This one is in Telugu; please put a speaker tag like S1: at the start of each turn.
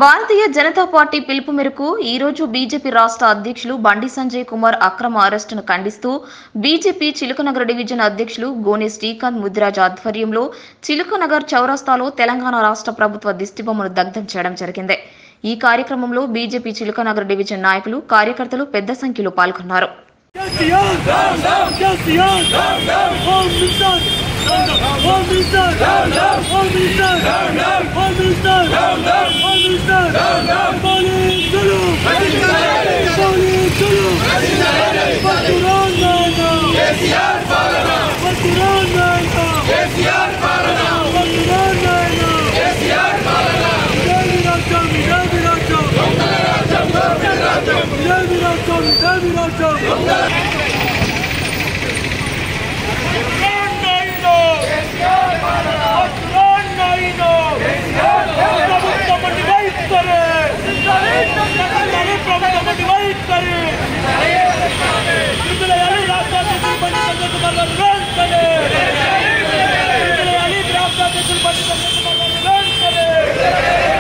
S1: భారతీయ జనతా పార్టీ పిలుపు మేరకు ఈ రోజు బీజేపీ రాష్ట్ర అధ్యక్షులు బండి సంజయ్ కుమార్ అక్రమ అరెస్టును ఖండిస్తూ బీజేపీ చిలుకనగర్ డివిజన్ అధ్యక్షులు గోనె శ్రీకాంత్ ముద్రాజ్ ఆధ్వర్యంలో చిలుకనగర్ చౌరస్తాలో తెలంగాణ రాష్ట్ర ప్రభుత్వ దిష్టిబొమ్మను దగ్ధం చేయడం జరిగింది ఈ కార్యక్రమంలో బీజేపీ చిలుకనగర్ డివిజన్ నాయకులు కార్యకర్తలు పెద్ద సంఖ్యలో పాల్గొన్నారు
S2: KCR KCR home minister home minister home minister home minister home minister పోలీసులు పోలీసులు పట్టురాన్ నాయన పట్టురాన్ నాయన పట్టురాన్ నాయన ఇదేమి రాజ్యం ఇదేమి రాజ్యం ఇదేమి రాజ్యం ఇదేమి రాజ్యం करे